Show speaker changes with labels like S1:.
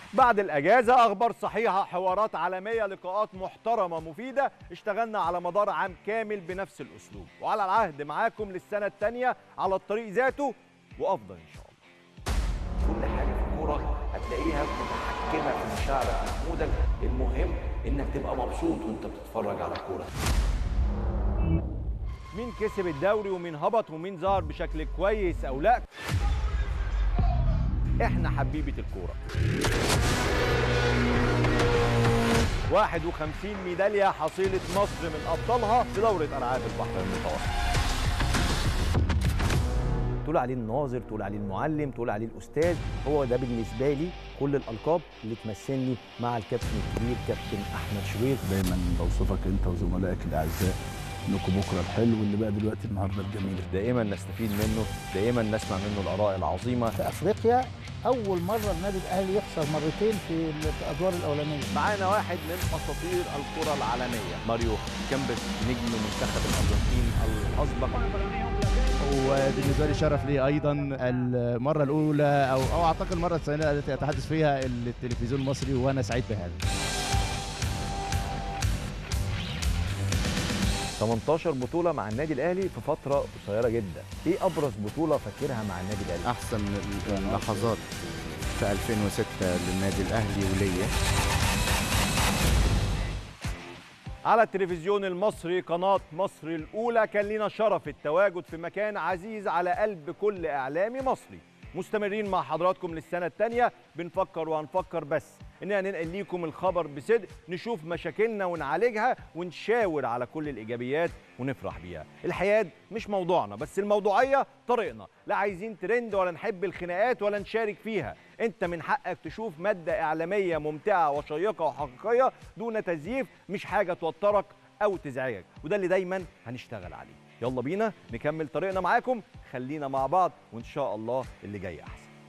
S1: بعد الاجازه اخبار صحيحه حوارات عالميه لقاءات محترمه مفيده اشتغلنا على مدار عام كامل بنفس الاسلوب وعلى العهد معاكم للسنه الثانيه على الطريق ذاته وافضل ان شاء الله
S2: كل حاجه في الكوره هتلاقيها متحكمه في مشاعرك ومودك المهم انك تبقى مبسوط وانت بتتفرج على الكوره
S1: مين كسب الدوري ومين هبط ومين ظهر بشكل كويس او لا احنا حبيبه الكوره 51 ميداليه حصيله مصر من ابطالها في دوره العاب البحر المتوسط تقول عليه الناظر تقول عليه المعلم تقول عليه الاستاذ هو ده بالنسبه لي كل الالقاب اللي تمثلني مع الكابتن الكبير كابتن احمد شوير
S3: دايما بوصفك انت وزملائك الاعزاء انكم بكره الحلو واللي بقى دلوقتي النهارده الجميل
S1: دائما نستفيد منه دائما نسمع منه الاراء العظيمه
S4: في افريقيا اول مره النادي الاهلي يخسر مرتين في الادوار الاولانيه
S1: معانا واحد من اساطير الكره العالميه ماريو كامبس نجم منتخب الارجنتين الاسبق
S5: وبالنسبه لي شرف لي ايضا المره الاولى او او اعتقد المره الثانيه التي اتحدث فيها التلفزيون المصري وانا سعيد بهذا
S1: 18 بطوله مع النادي الاهلي في فتره قصيره جدا ايه ابرز بطوله فاكرها مع النادي الاهلي
S6: احسن اللحظات في 2006 للنادي الاهلي وليا
S1: على التلفزيون المصري قناة مصر الأولى كان لنا شرف التواجد في مكان عزيز على قلب كل إعلامي مصري مستمرين مع حضراتكم للسنة الثانية بنفكر وهنفكر بس إننا ننقل لكم الخبر بصدق نشوف مشاكلنا ونعالجها ونشاور على كل الإيجابيات ونفرح بيها الحياة مش موضوعنا بس الموضوعية طريقنا لا عايزين ترند ولا نحب الخناقات ولا نشارك فيها انت من حقك تشوف مادة إعلامية ممتعة وشيقة وحقيقية دون تزييف مش حاجة توترك أو تزعجك وده اللي دايما هنشتغل عليه يلا بينا نكمل طريقنا معاكم خلينا مع بعض وإن شاء الله اللي جاي أحسن